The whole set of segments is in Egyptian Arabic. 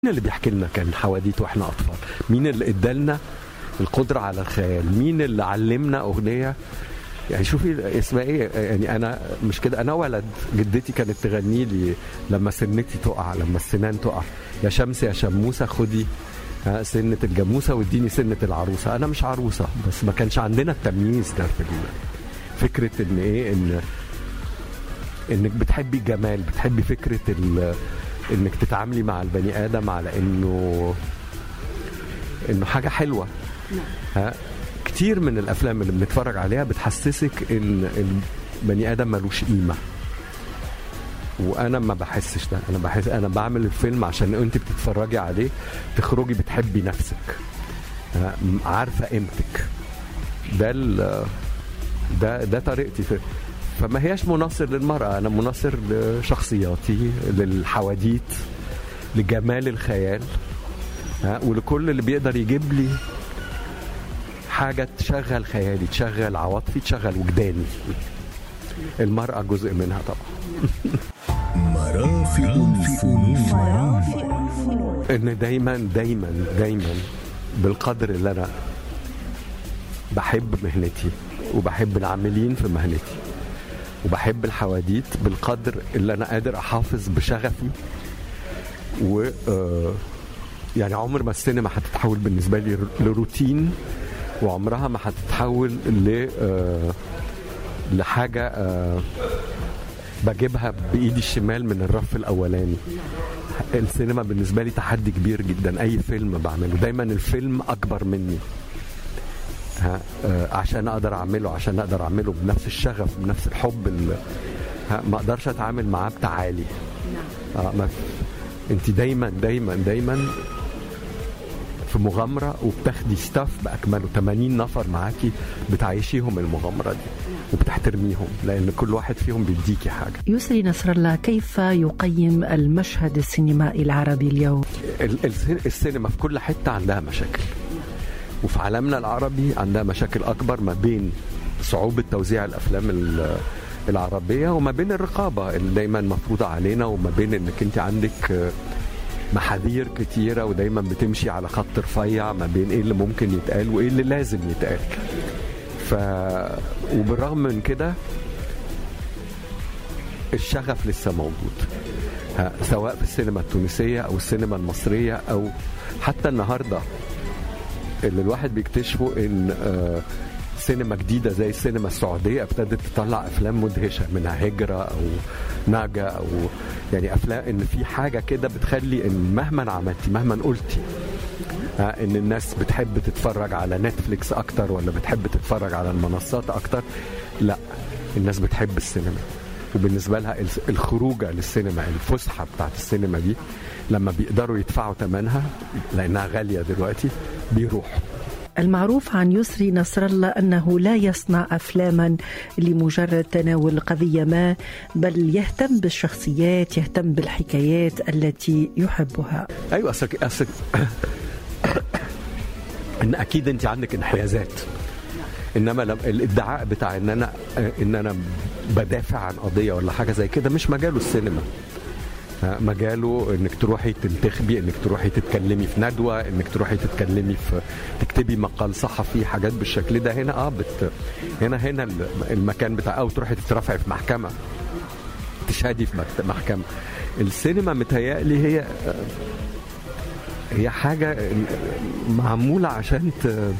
اللي بيحكي لنا كان حواديت واحنا اطفال مين اللي ادالنا القدره على الخيال مين اللي علمنا اغنيه يعني شوفي اسمها ايه يعني انا مش كده انا ولد جدتي كانت تغني لي لما سنتي تقع لما السنان تقع يا شمس يا شموسه خدي ها، سنة الجاموسة واديني سنة العروسة أنا مش عروسة بس ما كانش عندنا التمييز ده في ال- فكرة إن إيه إن إنك بتحبي الجمال بتحبي فكرة ال- إنك تتعاملي مع البني آدم على إنه إنه حاجة حلوة ها كتير من الأفلام اللي بنتفرج عليها بتحسسك إن البني آدم ملوش قيمة وانا ما بحسش ده انا بحس انا بعمل الفيلم عشان انت بتتفرجي عليه تخرجي بتحبي نفسك ها، م- عارفه قيمتك ده ال- ده ده طريقتي في فما هياش مناصر للمرأة أنا مناصر لشخصياتي للحواديت لجمال الخيال ها ولكل اللي بيقدر يجيب لي حاجة تشغل خيالي تشغل عواطفي تشغل وجداني المرأة جزء منها طبعا مرافق الفنون ان دايما دايما دايما بالقدر اللي انا بحب مهنتي وبحب العاملين في مهنتي وبحب الحواديت بالقدر اللي انا قادر احافظ بشغفي و آه، يعني عمر ما السينما هتتحول بالنسبه لي لروتين وعمرها ما هتتحول ل آه، لحاجه آه، بجيبها بايدي الشمال من الرف الاولاني السينما بالنسبه لي تحدي كبير جدا اي فيلم بعمله دايما الفيلم اكبر مني ها آه، عشان اقدر اعمله عشان اقدر اعمله بنفس الشغف بنفس الحب ال- ها ما اقدرش اتعامل معاه بتعالي آه ما انت دايما دايما دايما في مغامره وبتاخدي ستاف باكمله 80 نفر معاكي بتعيشيهم المغامره دي وبتحترميهم لان كل واحد فيهم بيديكي حاجه يسري نصر الله كيف يقيم المشهد السينمائي العربي اليوم ال- السين- السينما في كل حته عندها مشاكل وفي عالمنا العربي عندها مشاكل اكبر ما بين صعوبه توزيع الافلام ال- العربيه وما بين الرقابه اللي دايما مفروضه علينا وما بين انك انت عندك آه، محاذير كتيره ودايما بتمشي على خط رفيع ما بين ايه اللي ممكن يتقال وايه اللي لازم يتقال ف وبالرغم من كده الشغف لسه موجود ها، سواء في السينما التونسية أو السينما المصرية أو حتى النهاردة اللي الواحد بيكتشفه إن آه، سينما جديدة زي السينما السعودية ابتدت تطلع أفلام مدهشة منها هجرة أو ناجا أو يعني أفلام إن في حاجة كده بتخلي إن مهما عملتي مهما قلتي ها، ان الناس بتحب تتفرج على نتفليكس اكتر ولا بتحب تتفرج على المنصات اكتر لا الناس بتحب السينما وبالنسبه لها الس- الخروجه للسينما الفسحه بتاعت السينما دي لما بيقدروا يدفعوا ثمنها لانها غاليه دلوقتي بيروحوا المعروف عن يسري نصر الله انه لا يصنع افلاما لمجرد تناول قضيه ما بل يهتم بالشخصيات يهتم بالحكايات التي يحبها ايوه اصل اصل ان اكيد انت عندك انحيازات انما لم الادعاء بتاع ان انا ان انا بدافع عن قضيه ولا حاجه زي كده مش مجاله السينما ها، مجاله انك تروحي تنتخبي انك تروحي تتكلمي في ندوه انك تروحي تتكلمي في تكتبي مقال صحفي حاجات بالشكل ده هنا اه بت هنا هنا المكان بتاع او تروحي تترفعي في محكمه تشهدي في مكت- محكمه السينما متهيألي هي هي حاجة معمولة عشان ت...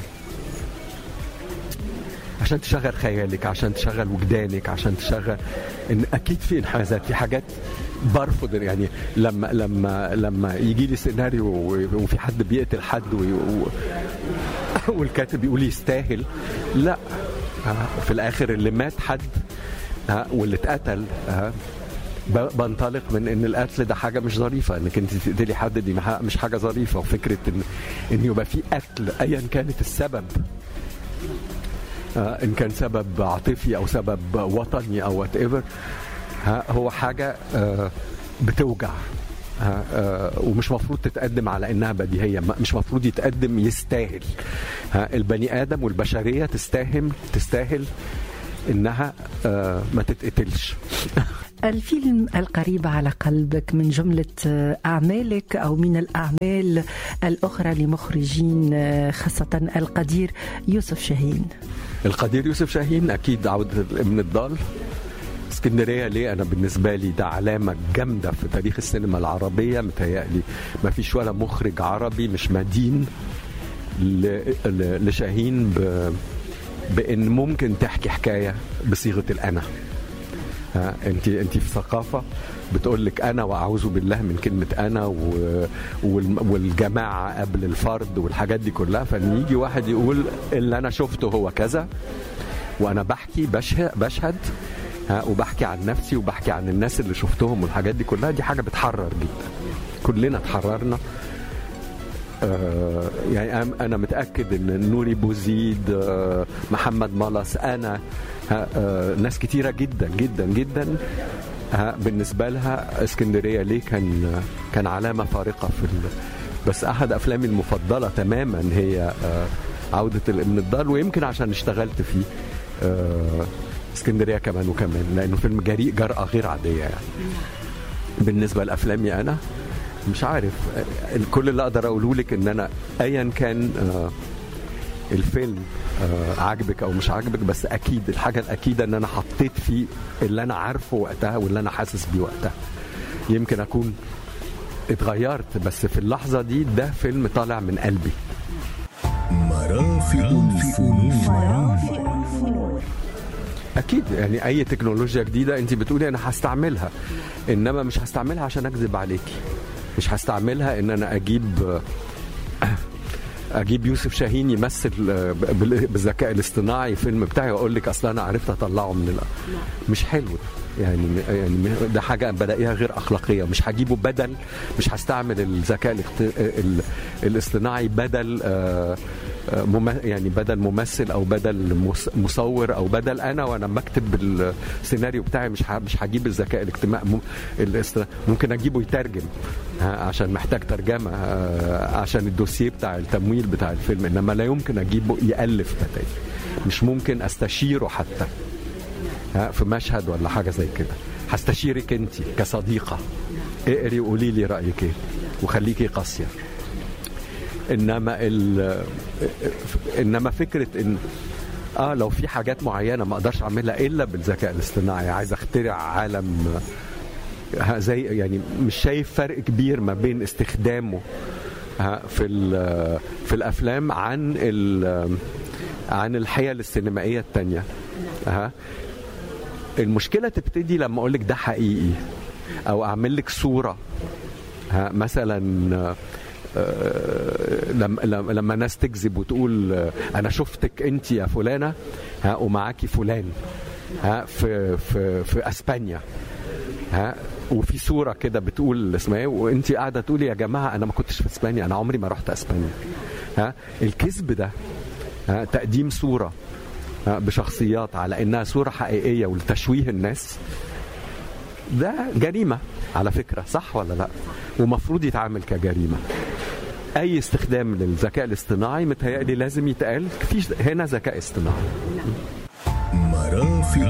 عشان تشغل خيالك عشان تشغل وجدانك عشان تشغل ان اكيد في انحازات في حاجات برفض يعني لما لما لما يجي لي سيناريو و- وفي حد بيقتل حد وي- و... والكاتب يقول يستاهل لا ها، في الاخر اللي مات حد ها، واللي اتقتل ها، ب- بنطلق من ان القتل ده حاجه مش ظريفه انك انت تقتلي حد دي مح- مش حاجه ظريفه وفكره ان ان يبقى في قتل ايا كانت السبب آه، ان كان سبب عاطفي او سبب وطني او وات ايفر هو حاجه آه، بتوجع ها، آه، ومش مفروض تتقدم على انها بديهيه ما- مش مفروض يتقدم يستاهل ها، البني ادم والبشريه تستاهل تستاهل انها آه، ما تتقتلش الفيلم القريب على قلبك من جملة أعمالك أو من الأعمال الأخرى لمخرجين خاصة القدير يوسف شاهين القدير يوسف شاهين اكيد عوده ابن الضال اسكندريه ليه انا بالنسبه لي ده علامه جامده في تاريخ السينما العربيه متهيألي ما فيش ولا مخرج عربي مش مدين ل- ل- لشاهين ب... بان ممكن تحكي حكايه بصيغه الانا ها انت انت في ثقافه بتقول لك انا واعوذ بالله من كلمه انا و... وال- والجماعه قبل الفرد والحاجات دي كلها فان يجي واحد يقول اللي انا شفته هو كذا وانا بحكي بشهد, بشهد ها وبحكي عن نفسي وبحكي عن الناس اللي شفتهم والحاجات دي كلها دي حاجه بتحرر جدا كلنا اتحررنا آه، يعني أنا- انا متاكد ان نوري بوزيد آه، محمد ملص انا ها، آه، ناس كتيره جدا جدا جدا ها، بالنسبه لها اسكندريه ليه كان كان علامه فارقه في ال... بس احد افلامي المفضله تماما هي آه، عوده الابن الضال ويمكن عشان اشتغلت فيه آه، اسكندريه كمان وكمان لانه فيلم جريء جرأه غير عاديه يعني بالنسبه لافلامي انا مش عارف كل اللي اقدر اقوله لك ان انا ايا كان آه، الفيلم آه، عاجبك او مش عاجبك بس اكيد الحاجه الاكيده ان انا حطيت فيه اللي انا عارفه وقتها واللي انا حاسس بيه وقتها يمكن اكون اتغيرت بس في اللحظه دي ده فيلم طالع من قلبي مرافق الفنون اكيد يعني اي تكنولوجيا جديده انت بتقولي انا هستعملها انما مش هستعملها عشان اكذب عليكي مش هستعملها ان انا اجيب اجيب يوسف شاهين يمثل بال- بالذكاء الاصطناعي فيلم بتاعي واقول لك اصل انا عرفت اطلعه من ال... مش حلو يعني يعني ده حاجه بلاقيها غير اخلاقيه مش هجيبه بدل مش هستعمل الذكاء الاخت- ال- الاصطناعي بدل آه، آه، مم- يعني بدل ممثل او بدل مص- مصور او بدل انا وانا بكتب السيناريو بتاعي مش ه- مش هجيب الذكاء الاجتماعي مم- الاصطناعي ممكن اجيبه يترجم ها، عشان محتاج ترجمه آه، عشان الدوسيه بتاع التمويل بتاع الفيلم انما لا يمكن اجيبه يالف ده تاني مش ممكن استشيره حتى ها، في مشهد ولا حاجه زي كده هستشيرك انت كصديقه اقري وقولي لي رايك ايه وخليكي قاسيه انما ال انما فكره ان اه لو في حاجات معينه ما اقدرش اعملها الا بالذكاء الاصطناعي عايز اخترع عالم ها، زي يعني مش شايف فرق كبير ما بين استخدامه ها، في ال- في الافلام عن ال- عن الحيل السينمائيه التانية ها المشكله تبتدي لما اقول لك ده حقيقي او اعمل لك صوره ها مثلا آه، آه، لما لما- لما ناس تكذب وتقول آه، انا شفتك انت يا فلانه ها ومعاكي فلان ها في في في اسبانيا ها وفي صوره كده بتقول اسمها ايه وانت قاعده تقولي يا جماعه انا ما كنتش في اسبانيا انا عمري ما رحت اسبانيا ها الكذب ده ها تقديم صوره ها، بشخصيات على انها صوره حقيقيه ولتشويه الناس ده جريمه على فكره صح ولا لا ومفروض يتعامل كجريمه اي استخدام للذكاء الاصطناعي متهيألي لازم يتقال في هنا ذكاء اصطناعي مرافق